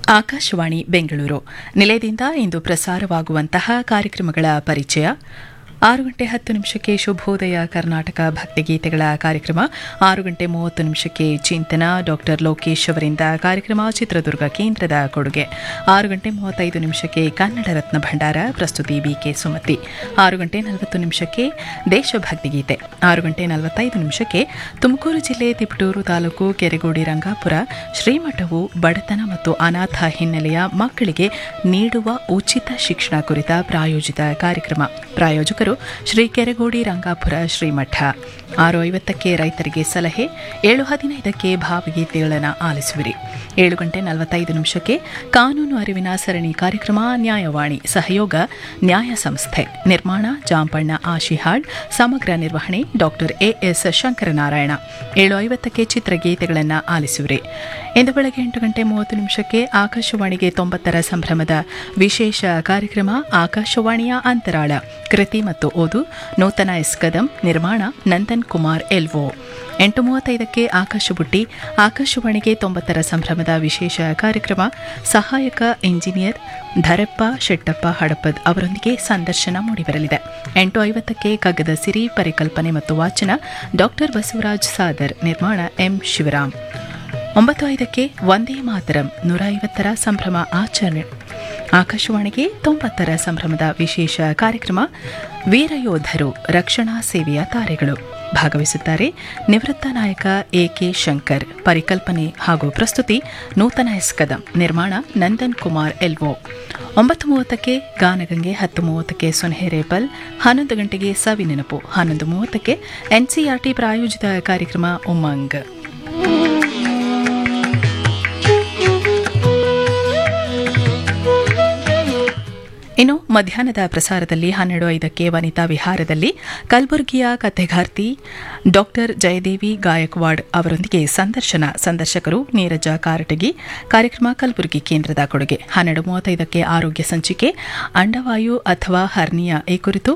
ಆಕಾಶವಾಣಿ ಬೆಂಗಳೂರು ನಿಲಯದಿಂದ ಇಂದು ಪ್ರಸಾರವಾಗುವಂತಹ ಕಾರ್ಯಕ್ರಮಗಳ ಪರಿಚಯ ಆರು ಗಂಟೆ ಹತ್ತು ನಿಮಿಷಕ್ಕೆ ಶುಭೋದಯ ಕರ್ನಾಟಕ ಭಕ್ತಿಗೀತೆಗಳ ಕಾರ್ಯಕ್ರಮ ಆರು ಗಂಟೆ ಮೂವತ್ತು ನಿಮಿಷಕ್ಕೆ ಚಿಂತನ ಡಾಕ್ಟರ್ ಲೋಕೇಶ್ ಅವರಿಂದ ಕಾರ್ಯಕ್ರಮ ಚಿತ್ರದುರ್ಗ ಕೇಂದ್ರದ ಕೊಡುಗೆ ಆರು ಗಂಟೆ ಮೂವತ್ತೈದು ನಿಮಿಷಕ್ಕೆ ಕನ್ನಡ ರತ್ನ ಭಂಡಾರ ಪ್ರಸ್ತುತಿ ಬಿಕೆ ಸುಮತಿ ಆರು ಗಂಟೆ ನಲವತ್ತು ನಿಮಿಷಕ್ಕೆ ದೇಶಭಕ್ತಿ ಗೀತೆ ಆರು ಗಂಟೆ ನಲವತ್ತೈದು ನಿಮಿಷಕ್ಕೆ ತುಮಕೂರು ಜಿಲ್ಲೆ ತಿಪಟೂರು ತಾಲೂಕು ಕೆರೆಗೋಡಿ ರಂಗಾಪುರ ಶ್ರೀಮಠವು ಬಡತನ ಮತ್ತು ಅನಾಥ ಹಿನ್ನೆಲೆಯ ಮಕ್ಕಳಿಗೆ ನೀಡುವ ಉಚಿತ ಶಿಕ್ಷಣ ಕುರಿತ ಪ್ರಾಯೋಜಿತ ಕಾರ್ಯಕ್ರಮ ಪ್ರಾಯೋಜಕರು ಶ್ರೀ ಕೆರೆಗೋಡಿ ರಂಗಾಪುರ ಶ್ರೀಮಠ ಆರು ಐವತ್ತಕ್ಕೆ ರೈತರಿಗೆ ಸಲಹೆ ಏಳು ಹದಿನೈದಕ್ಕೆ ಭಾವಗೀತೆಗಳನ್ನು ಆಲಿಸುವಿರಿ ಏಳು ಗಂಟೆ ನಲವತ್ತೈದು ನಿಮಿಷಕ್ಕೆ ಕಾನೂನು ಅರಿವಿನ ಸರಣಿ ಕಾರ್ಯಕ್ರಮ ನ್ಯಾಯವಾಣಿ ಸಹಯೋಗ ನ್ಯಾಯ ಸಂಸ್ಥೆ ನಿರ್ಮಾಣ ಜಾಂಪಣ್ಣ ಆಶಿಹಾಳ್ ಸಮಗ್ರ ನಿರ್ವಹಣೆ ಡಾಕ್ಟರ್ ಎಎಸ್ ಶಂಕರನಾರಾಯಣ ಏಳು ಐವತ್ತಕ್ಕೆ ಚಿತ್ರಗೀತೆಗಳನ್ನು ಆಲಿಸುವಿರಿ ಇಂದು ಬೆಳಗ್ಗೆ ಎಂಟು ಗಂಟೆ ಮೂವತ್ತು ನಿಮಿಷಕ್ಕೆ ಆಕಾಶವಾಣಿಗೆ ತೊಂಬತ್ತರ ಸಂಭ್ರಮದ ವಿಶೇಷ ಕಾರ್ಯಕ್ರಮ ಆಕಾಶವಾಣಿಯ ಅಂತರಾಳ ಕೃತಿ ಮತ್ತು ಓದು ನೂತನ ಎಸ್ ಕದಂ ನಿರ್ಮಾಣ ನಂದನ್ ಕುಮಾರ್ ಎಲ್ವೋ ಎಂಟು ಮೂವತ್ತೈದಕ್ಕೆ ಆಕಾಶಬುಟ್ಟಿ ಆಕಾಶವಾಣಿಗೆ ತೊಂಬತ್ತರ ಸಂಭ್ರಮದ ವಿಶೇಷ ಕಾರ್ಯಕ್ರಮ ಸಹಾಯಕ ಇಂಜಿನಿಯರ್ ಧರಪ್ಪ ಶೆಟ್ಟಪ್ಪ ಹಡಪದ್ ಅವರೊಂದಿಗೆ ಸಂದರ್ಶನ ಮೂಡಿಬರಲಿದೆ ಎಂಟು ಐವತ್ತಕ್ಕೆ ಕಗ್ಗದ ಸಿರಿ ಪರಿಕಲ್ಪನೆ ಮತ್ತು ವಾಚನ ಡಾಕ್ಟರ್ ಬಸವರಾಜ್ ಸಾದರ್ ನಿರ್ಮಾಣ ಎಂ ಶಿವರಾಮ್ ಒಂಬತ್ತು ಐದಕ್ಕೆ ವಂದೇ ಮಾತರಂ ನೂರ ಐವತ್ತರ ಸಂಭ್ರಮ ಆಚರಣೆ ಆಕಾಶವಾಣಿಗೆ ತೊಂಬತ್ತರ ಸಂಭ್ರಮದ ವಿಶೇಷ ಕಾರ್ಯಕ್ರಮ ವೀರಯೋಧರು ರಕ್ಷಣಾ ಸೇವೆಯ ತಾರೆಗಳು ಭಾಗವಹಿಸುತ್ತಾರೆ ನಿವೃತ್ತ ನಾಯಕ ಎಕೆ ಶಂಕರ್ ಪರಿಕಲ್ಪನೆ ಹಾಗೂ ಪ್ರಸ್ತುತಿ ನೂತನ ಎಸ್ಕದಂ ನಿರ್ಮಾಣ ನಂದನ್ ಕುಮಾರ್ ಎಲ್ವೋ ಒಂಬತ್ತು ಮೂವತ್ತಕ್ಕೆ ಗಾನಗಂಗೆ ಹತ್ತು ಮೂವತ್ತಕ್ಕೆ ಸುನ್ಹೆರೇಪಲ್ ಹನ್ನೊಂದು ಗಂಟೆಗೆ ಸವಿ ನೆನಪು ಹನ್ನೊಂದು ಮೂವತ್ತಕ್ಕೆ ಎನ್ಸಿಆರ್ಟಿ ಪ್ರಾಯೋಜಿತ ಕಾರ್ಯಕ್ರಮ ಉಮಂಗ್ ಇನ್ನು ಮಧ್ಯಾಹ್ನದ ಪ್ರಸಾರದಲ್ಲಿ ಹನ್ನೆರಡು ಐದಕ್ಕೆ ವನಿತಾ ವಿಹಾರದಲ್ಲಿ ಕಲಬುರಗಿಯ ಕಥೆಗಾರ್ತಿ ಡಾಕ್ಟರ್ ಜಯದೇವಿ ಗಾಯಕ್ವಾಡ್ ಅವರೊಂದಿಗೆ ಸಂದರ್ಶನ ಸಂದರ್ಶಕರು ನೀರಜ ಕಾರಟಗಿ ಕಾರ್ಯಕ್ರಮ ಕಲಬುರಗಿ ಕೇಂದ್ರದ ಕೊಡುಗೆ ಹನ್ನೆರಡು ಮೂವತ್ತೈದಕ್ಕೆ ಆರೋಗ್ಯ ಸಂಚಿಕೆ ಅಂಡವಾಯು ಅಥವಾ ಹರ್ನಿಯಾ ಈ ಕುರಿತು